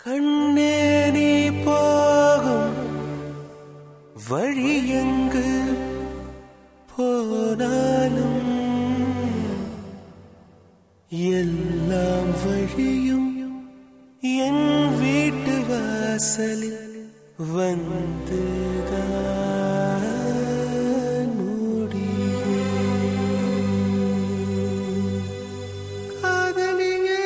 கண்ணே நீ போகும் வழி எங்கு போனாலும் எல்லாம் வழியும் என் வீட்டு வாசலில் வந்துதான் முடியும் காதலியே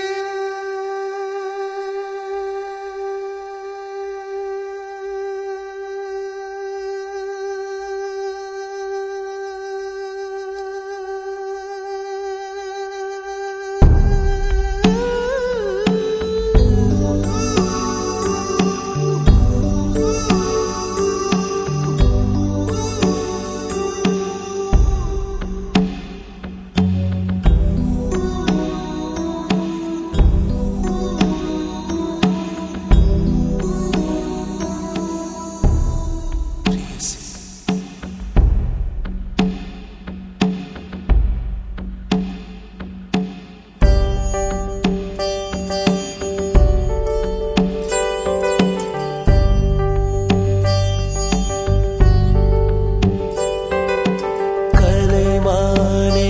கலைமானே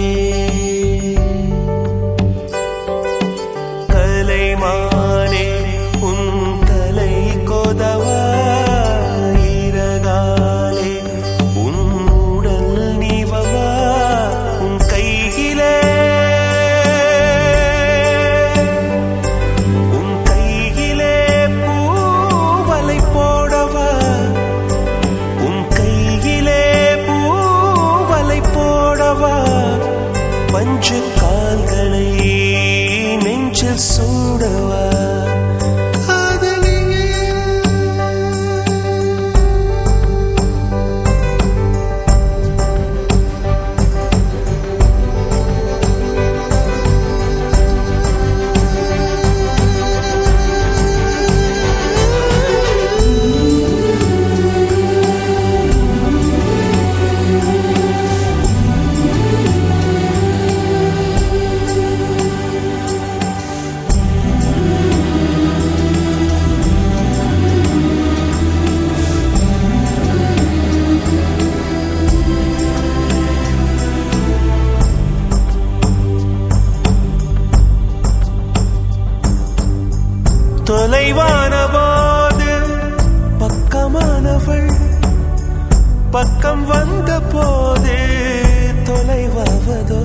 கலைமானே உன் தலை கொதவா இரகாலே உன் உடல் நீவவா உன் கையிலே உன் கையிலே பூவலை போடவா உன் கையிலே பூவலை போடவா பஞ்சு கால்களை நெஞ்சில் சூடவா காதலியே தொலைவான போது பக்கமானவள் பக்கம் வந்த போது தொலைவாவதோ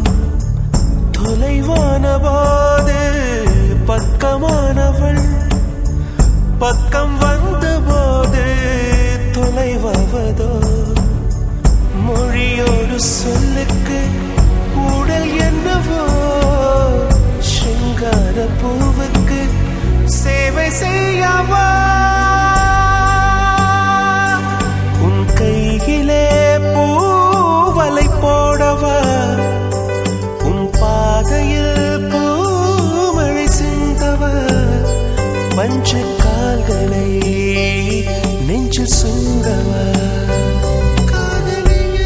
தொலைவான போது பக்கமானவள் பக்கம் வந்த போது தொலைவாவதோ மொழியோடு சொல்லுக்கு உடல் என்னவோ சிங்கார பூவுக்கு சேவை செய்யவா உன் கையிலே பூவலை போடவா உன் பாதையில் பூமழை சிந்தவா பஞ்சு கால்களை நெஞ்சு சுங்கவா காதலியே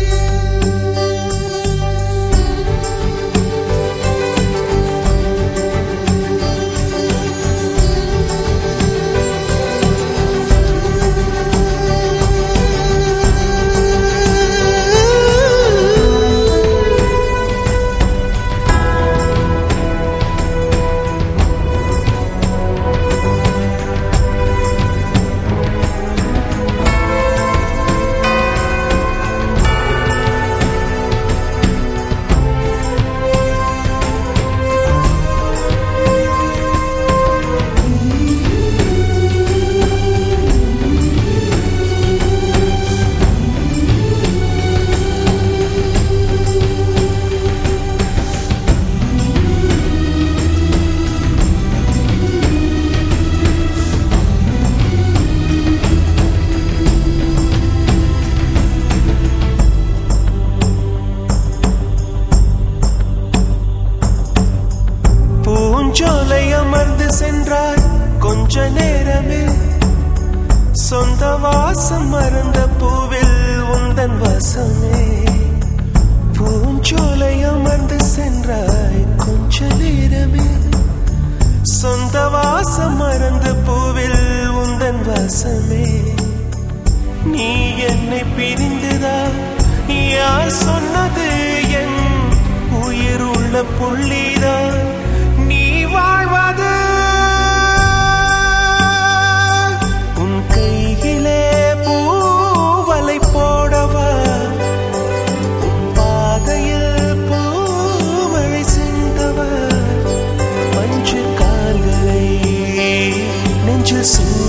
பூஞ்சோலை அமர்ந்து சென்றாய் கொஞ்ச நேரமே சொந்த வாசம் மறந்த பூவில் உந்தன் வாசமே பூஞ்சோலை அமர்ந்து சென்றாய் கொஞ்ச நேரமே சொந்த வாசம் மறந்து பூவில் வாசமே நீ என்னை பிரிந்துதா யார் சொன்னது என் உயிர் உள்ள புள்ளிதான் நீ வாழ்வது உன் கையிலே பூவலை போடவா உன் பாதையில் பூமழை சிந்தவா மஞ்சு கால்களை நெஞ்சில் சிந்த